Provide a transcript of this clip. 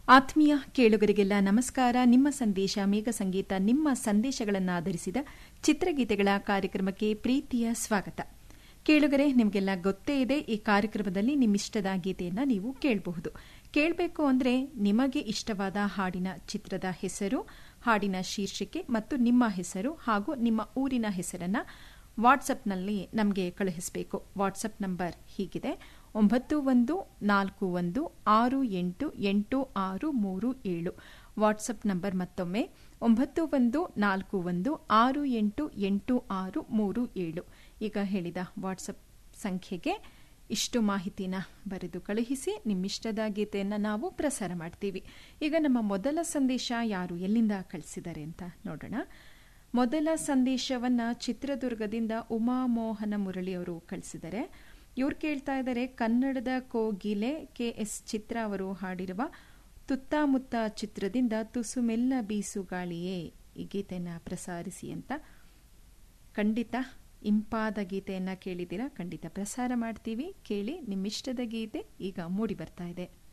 ಆತ್ಮೀಯ ಕೇಳುಗರಿಗೆಲ್ಲ ನಮಸ್ಕಾರ ನಿಮ್ಮ ಸಂದೇಶ ಮೇಘ ಸಂಗೀತ ನಿಮ್ಮ ಸಂದೇಶಗಳನ್ನು ಆಧರಿಸಿದ ಚಿತ್ರಗೀತೆಗಳ ಕಾರ್ಯಕ್ರಮಕ್ಕೆ ಪ್ರೀತಿಯ ಸ್ವಾಗತ ಕೇಳುಗರೆ ನಿಮಗೆಲ್ಲ ಗೊತ್ತೇ ಇದೆ ಈ ಕಾರ್ಯಕ್ರಮದಲ್ಲಿ ನಿಮ್ಮಿಷ್ಟದ ಗೀತೆಯನ್ನು ನೀವು ಕೇಳಬಹುದು ಕೇಳಬೇಕು ಅಂದರೆ ನಿಮಗೆ ಇಷ್ಟವಾದ ಹಾಡಿನ ಚಿತ್ರದ ಹೆಸರು ಹಾಡಿನ ಶೀರ್ಷಿಕೆ ಮತ್ತು ನಿಮ್ಮ ಹೆಸರು ಹಾಗೂ ನಿಮ್ಮ ಊರಿನ ಹೆಸರನ್ನು ವಾಟ್ಸಪ್ನಲ್ಲಿ ನಮಗೆ ಕಳುಹಿಸಬೇಕು ವಾಟ್ಸಪ್ ನಂಬರ್ ಹೀಗಿದೆ ಒಂಬತ್ತು ಒಂದು ನಾಲ್ಕು ಒಂದು ಆರು ಎಂಟು ಎಂಟು ಆರು ಮೂರು ಏಳು ವಾಟ್ಸಪ್ ನಂಬರ್ ಮತ್ತೊಮ್ಮೆ ಒಂಬತ್ತು ಒಂದು ನಾಲ್ಕು ಒಂದು ಆರು ಎಂಟು ಎಂಟು ಆರು ಮೂರು ಏಳು ಈಗ ಹೇಳಿದ ವಾಟ್ಸಪ್ ಸಂಖ್ಯೆಗೆ ಇಷ್ಟು ಮಾಹಿತಿನ ಬರೆದು ಕಳುಹಿಸಿ ನಿಮ್ಮಿಷ್ಟದ ಗೀತೆಯನ್ನು ನಾವು ಪ್ರಸಾರ ಮಾಡ್ತೀವಿ ಈಗ ನಮ್ಮ ಮೊದಲ ಸಂದೇಶ ಯಾರು ಎಲ್ಲಿಂದ ಕಳಿಸಿದ್ದಾರೆ ಅಂತ ನೋಡೋಣ ಮೊದಲ ಸಂದೇಶವನ್ನ ಚಿತ್ರದುರ್ಗದಿಂದ ಉಮಾಮೋಹನ ಮುರಳಿ ಅವರು ಕಳಿಸಿದ್ದಾರೆ ಇವ್ರು ಕೇಳ್ತಾ ಇದ್ದಾರೆ ಕನ್ನಡದ ಕೋಗಿಲೆ ಕೆ ಎಸ್ ಚಿತ್ರ ಅವರು ಹಾಡಿರುವ ತುತ್ತಾಮುತ್ತ ಚಿತ್ರದಿಂದ ತುಸು ಮೆಲ್ಲ ಬೀಸು ಗಾಳಿಯೇ ಈ ಗೀತೆಯನ್ನು ಪ್ರಸಾರಿಸಿ ಅಂತ ಖಂಡಿತ ಇಂಪಾದ ಗೀತೆಯನ್ನ ಕೇಳಿದ್ದೀರಾ ಖಂಡಿತ ಪ್ರಸಾರ ಮಾಡ್ತೀವಿ ಕೇಳಿ ನಿಮ್ಮಿಷ್ಟದ ಗೀತೆ ಈಗ ಮೂಡಿ ಬರ್ತಾ ಇದೆ